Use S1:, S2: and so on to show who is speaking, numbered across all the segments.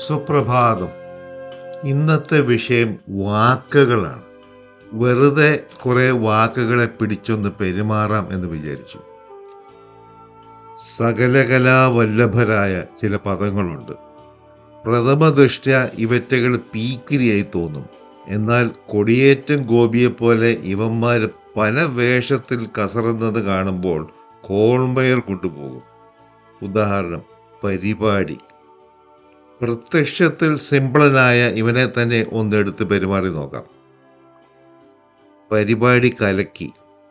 S1: സുപ്രഭാതം ഇന്നത്തെ വിഷയം വാക്കുകളാണ് വെറുതെ കുറെ വാക്കുകളെ പിടിച്ചൊന്ന് പെരുമാറാം എന്ന് വിചാരിച്ചു സകലകലാവല്ലഭരായ ചില പദങ്ങളുണ്ട് പ്രഥമ ദൃഷ്ട്യ ഇവറ്റകൾ പീക്കിരിയായി തോന്നും എന്നാൽ കൊടിയേറ്റം ഗോപിയെപ്പോലെ ഇവന്മാർ പല വേഷത്തിൽ കസറുന്നത് കാണുമ്പോൾ കോൾമയർ കൊണ്ടുപോകും ഉദാഹരണം പരിപാടി പ്രത്യക്ഷത്തിൽ സിമ്പിളനായ ഇവനെ തന്നെ ഒന്നെടുത്ത് പെരുമാറി നോക്കാം പരിപാടി കലക്കി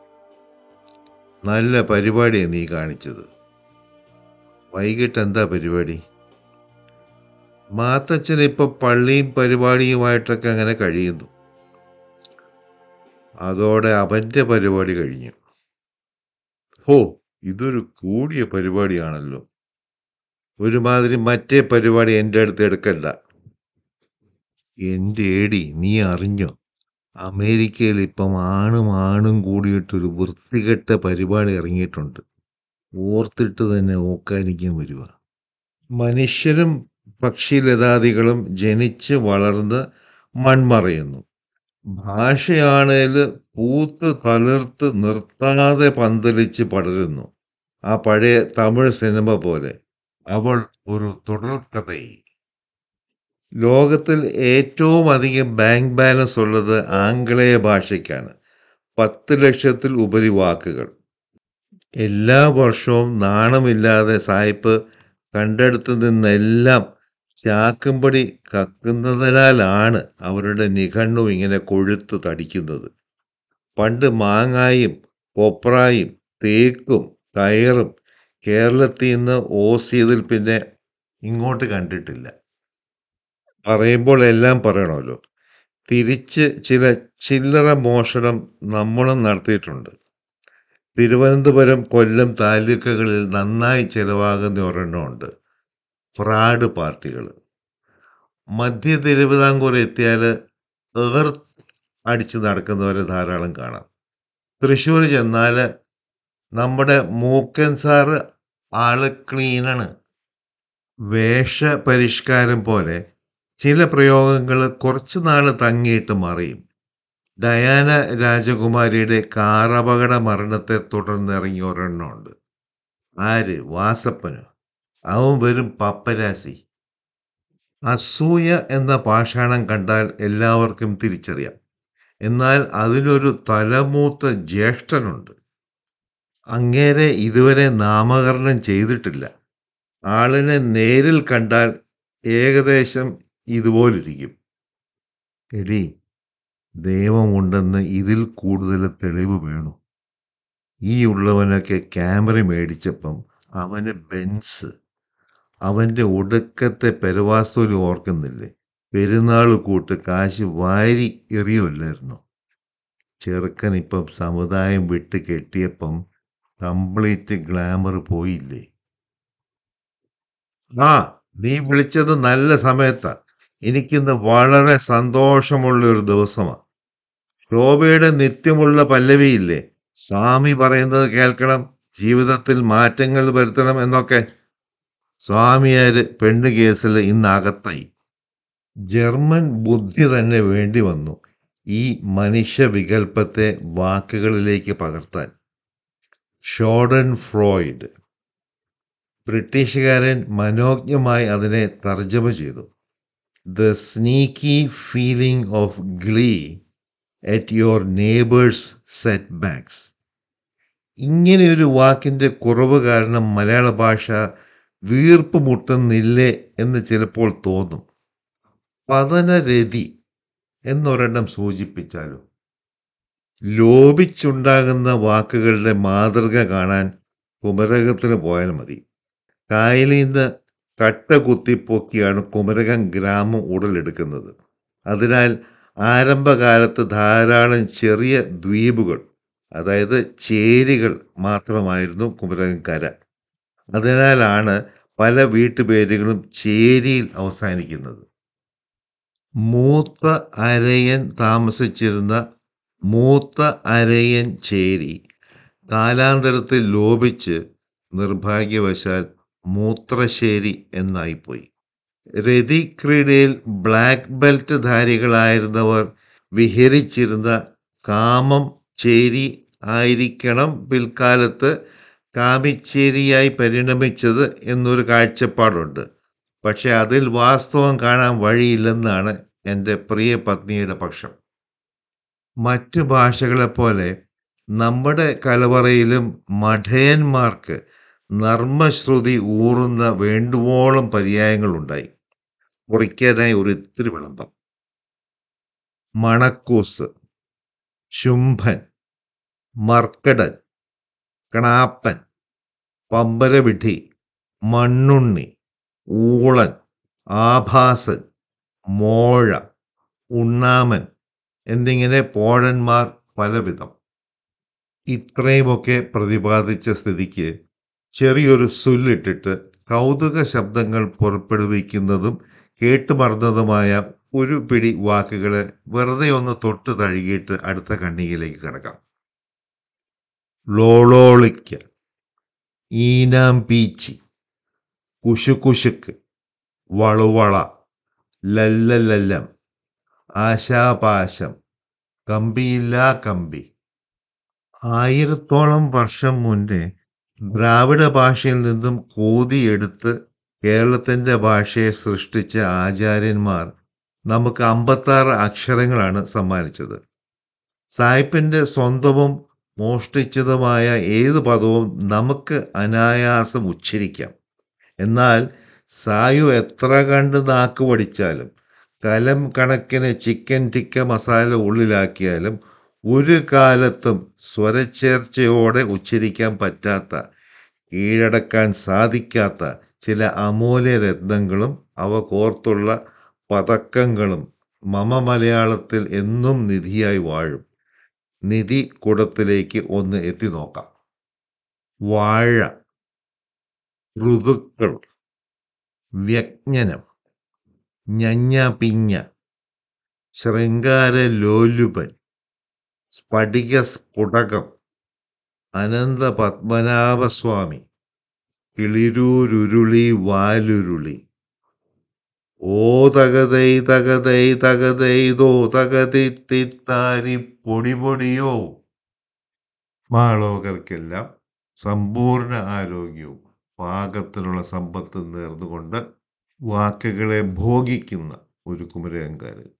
S1: നല്ല പരിപാടിയാണ് നീ കാണിച്ചത് വൈകിട്ട് എന്താ പരിപാടി മാത്തച്ഛൻ ഇപ്പൊ പള്ളിയും പരിപാടിയുമായിട്ടൊക്കെ അങ്ങനെ കഴിയുന്നു അതോടെ അവന്റെ പരിപാടി കഴിഞ്ഞു ഹോ ഇതൊരു കൂടിയ പരിപാടിയാണല്ലോ ഒരുമാതിരി മറ്റേ പരിപാടി എൻ്റെ അടുത്ത് എടുക്കല്ല എൻ്റെ ഏടി നീ അറിഞ്ഞോ അമേരിക്കയിൽ ഇപ്പം ആണും ആണും കൂടിയിട്ടൊരു വൃത്തികെട്ട പരിപാടി ഇറങ്ങിയിട്ടുണ്ട് ഓർത്തിട്ട് തന്നെ ഓക്കാനിക്കാൻ വരിക മനുഷ്യരും പക്ഷിലതാദികളും ജനിച്ച് വളർന്ന് മൺമറയുന്നു ഭാഷയാണേൽ പൂത്ത് തളിർത്ത് നിർത്താതെ പന്തലിച്ച് പടരുന്നു ആ പഴയ തമിഴ് സിനിമ പോലെ അവൾ ഒരു തുടർക്കഥയി ലോകത്തിൽ ഏറ്റവും അധികം ബാങ്ക് ബാലൻസ് ഉള്ളത് ആംഗലേയ ഭാഷയ്ക്കാണ് പത്ത് ലക്ഷത്തിൽ ഉപരി വാക്കുകൾ എല്ലാ വർഷവും നാണമില്ലാതെ സായിപ്പ് കണ്ടെടുത്തു നിന്നെല്ലാം ചാക്കുംപടി കക്കുന്നതിനാലാണ് അവരുടെ നിഘണ്ണു ഇങ്ങനെ കൊഴുത്ത് തടിക്കുന്നത് പണ്ട് മാങ്ങായും കൊപ്രായും തേക്കും കയറും കേരളത്തിൽ നിന്ന് ഓസ് ചെയ്തിൽ പിന്നെ ഇങ്ങോട്ട് കണ്ടിട്ടില്ല പറയുമ്പോൾ എല്ലാം പറയണമല്ലോ തിരിച്ച് ചില ചില്ലറ മോഷണം നമ്മളും നടത്തിയിട്ടുണ്ട് തിരുവനന്തപുരം കൊല്ലം താലൂക്കുകളിൽ നന്നായി ചിലവാകുന്ന ഒരെണ്ണമുണ്ട് ഫ്രാഡ് പാർട്ടികൾ മധ്യ തിരുവിതാംകൂർ എത്തിയാൽ ഏർത്ത് അടിച്ച് നടക്കുന്നവരെ ധാരാളം കാണാം തൃശ്ശൂർ ചെന്നാൽ നമ്മുടെ മൂക്കൻ സാറ് ആള് ക്ലീനാണ് വേഷപരിഷ്കാരം പോലെ ചില പ്രയോഗങ്ങൾ കുറച്ചു നാൾ തങ്ങിയിട്ട് മറിയും ഡയാന രാജകുമാരിയുടെ കാറപകട മരണത്തെ തുടർന്ന് ഇറങ്ങിയ ഒരെണ്ണമുണ്ട് ആര് വാസപ്പനോ അവൻ വെറും പപ്പരാസി അസൂയ എന്ന പാഷാണം കണ്ടാൽ എല്ലാവർക്കും തിരിച്ചറിയാം എന്നാൽ അതിലൊരു തലമൂത്ത ജ്യേഷ്ഠനുണ്ട് അങ്ങേരെ ഇതുവരെ നാമകരണം ചെയ്തിട്ടില്ല ആളിനെ നേരിൽ കണ്ടാൽ ഏകദേശം ഇതുപോലിരിക്കും എടി ദൈവമുണ്ടെന്ന് ഇതിൽ കൂടുതൽ തെളിവ് വേണു ഈ ഉള്ളവനൊക്കെ ക്യാമറ മേടിച്ചപ്പം അവന് ബെൻസ് അവൻ്റെ ഒടുക്കത്തെ പെരവാസ്തോലി ഓർക്കുന്നില്ലേ പെരുന്നാൾ കൂട്ട് കാശ് വാരി എറിയുമല്ലായിരുന്നു ചെറുക്കൻ ഇപ്പം സമുദായം വിട്ട് കെട്ടിയപ്പം കംപ്ലീറ്റ് ഗ്ലാമർ പോയില്ലേ ആ നീ വിളിച്ചത് നല്ല സമയത്താ എനിക്കിന്ന് വളരെ സന്തോഷമുള്ള ഒരു ദിവസമാണ് ശോഭയുടെ നിത്യമുള്ള പല്ലവിയില്ലേ സ്വാമി പറയുന്നത് കേൾക്കണം ജീവിതത്തിൽ മാറ്റങ്ങൾ വരുത്തണം എന്നൊക്കെ സ്വാമിയാര് പെണ്ണ് കേസിൽ ഇന്ന് അകത്തായി ജർമ്മൻ ബുദ്ധി തന്നെ വേണ്ടി വന്നു ഈ മനുഷ്യ വികല്പത്തെ വാക്കുകളിലേക്ക് പകർത്താൻ ഷോഡൻ ഫ്രോയിഡ് ബ്രിട്ടീഷുകാരൻ മനോജ്ഞമായി അതിനെ തർജ്ജമ ചെയ്തു the sneaky feeling of glee at your neighbour's setbacks ഇങ്ങനെ ഒരു വാക്കിൻ്റെ കുറവ് കാരണം മലയാള ഭാഷ വീർപ്പ് മുട്ടുന്നില്ലേ എന്ന് ചിലപ്പോൾ തോന്നും പതനരതി എന്നൊരെണ്ണം സൂചിപ്പിച്ചാലോ ലോപിച്ചുണ്ടാകുന്ന വാക്കുകളുടെ മാതൃക കാണാൻ കുമരകത്തിന് പോയാൽ മതി കായലിൽ നിന്ന് കട്ട കുത്തിപ്പൊക്കിയാണ് കുമരകം ഗ്രാമം ഉടലെടുക്കുന്നത് അതിനാൽ ആരംഭകാലത്ത് ധാരാളം ചെറിയ ദ്വീപുകൾ അതായത് ചേരികൾ മാത്രമായിരുന്നു കുമരകം കര അതിനാലാണ് പല വീട്ടുപേരുകളും ചേരിയിൽ അവസാനിക്കുന്നത് മൂത്ത അരയൻ താമസിച്ചിരുന്ന മൂത്ത അരയൻ ചേരി കാലാന്തരത്തിൽ ലോപിച്ച് നിർഭാഗ്യവശാൽ മൂത്രശ്ശേരി എന്നായിപ്പോയി രതിക്രീഡയിൽ ബ്ലാക്ക് ബെൽറ്റ് ധാരികളായിരുന്നവർ വിഹരിച്ചിരുന്ന കാമം ചേരി ആയിരിക്കണം പിൽക്കാലത്ത് കാമിച്ചേരിയായി പരിണമിച്ചത് എന്നൊരു കാഴ്ചപ്പാടുണ്ട് പക്ഷെ അതിൽ വാസ്തവം കാണാൻ വഴിയില്ലെന്നാണ് എൻ്റെ പ്രിയ പത്നിയുടെ പക്ഷം മറ്റ് ഭാഷകളെപ്പോലെ നമ്മുടെ കലവറയിലും മഠയന്മാർക്ക് നർമ്മശ്രുതി ഊറുന്ന വേണ്ടുവോളം പര്യായങ്ങളുണ്ടായി കുറിക്കാനായി ഒരു ഇത്തിരി വിളമ്പം മണക്കൂസ് ശുംഭൻ മർക്കടൻ കണാപ്പൻ പമ്പരവിഡി മണ്ണുണ്ണി ഊളൻ ആഭാസൻ മോഴ ഉണ്ണാമൻ എന്നിങ്ങനെ പോഴന്മാർ പലവിധം ഇത്രയുമൊക്കെ പ്രതിപാദിച്ച സ്ഥിതിക്ക് ചെറിയൊരു സുല്ലിട്ടിട്ട് കൗതുക ശബ്ദങ്ങൾ പുറപ്പെടുവിക്കുന്നതും കേട്ടുമറന്നതുമായ ഒരു പിടി വാക്കുകളെ വെറുതെ ഒന്ന് തൊട്ട് തഴുകിയിട്ട് അടുത്ത കണ്ണികയിലേക്ക് കിടക്കാം ലോളോളിക്ക ഈനാം പീച്ചി കുശുകുശുക്ക് വളുവള ലല്ലലല്ലം ആശാപാശം കമ്പിയില്ലാ കമ്പി ആയിരത്തോളം വർഷം മുന്നേ ദ്രാവിഡ ഭാഷയിൽ നിന്നും കോതിയെടുത്ത് കേരളത്തിൻ്റെ ഭാഷയെ സൃഷ്ടിച്ച ആചാര്യന്മാർ നമുക്ക് അമ്പത്താറ് അക്ഷരങ്ങളാണ് സമ്മാനിച്ചത് സായിപ്പിൻ്റെ സ്വന്തവും മോഷ്ടിച്ചതുമായ ഏത് പദവും നമുക്ക് അനായാസം ഉച്ചരിക്കാം എന്നാൽ സായു എത്ര കണ്ട് നാക്ക് പഠിച്ചാലും കലം കണക്കിന് ചിക്കൻ ടിക്ക മസാല ഉള്ളിലാക്കിയാലും ഒരു കാലത്തും സ്വരച്ചേർച്ചയോടെ ഉച്ചരിക്കാൻ പറ്റാത്ത കീഴടക്കാൻ സാധിക്കാത്ത ചില അമൂല്യ രത്നങ്ങളും അവ കോർത്തുള്ള പതക്കങ്ങളും മമ മലയാളത്തിൽ എന്നും നിധിയായി വാഴും നിധി കുടത്തിലേക്ക് ഒന്ന് എത്തി നോക്കാം വാഴ ഋതുക്കൾ വ്യജ്ഞനം ഞഞ്ഞ പിഞ്ഞ ശൃംഗാര ലോലുപൻ സ്ഫടിക സ്ഫുടകം അനന്ത പത്മനാഭസ്വാമി കിളിരൂരുരുളി വാലുരുളി ഓ തകതൈ തകതൈ തകതൈതോ തകതി തിത്താരി പൊടി പൊടിയോ മാളോകർക്കെല്ലാം സമ്പൂർണ്ണ ആരോഗ്യവും പാകത്തിനുള്ള സമ്പത്ത് നേർന്നുകൊണ്ട് വാക്കുകളെ ഭോഗിക്കുന്ന ഒരു കുമരകങ്കാരൻ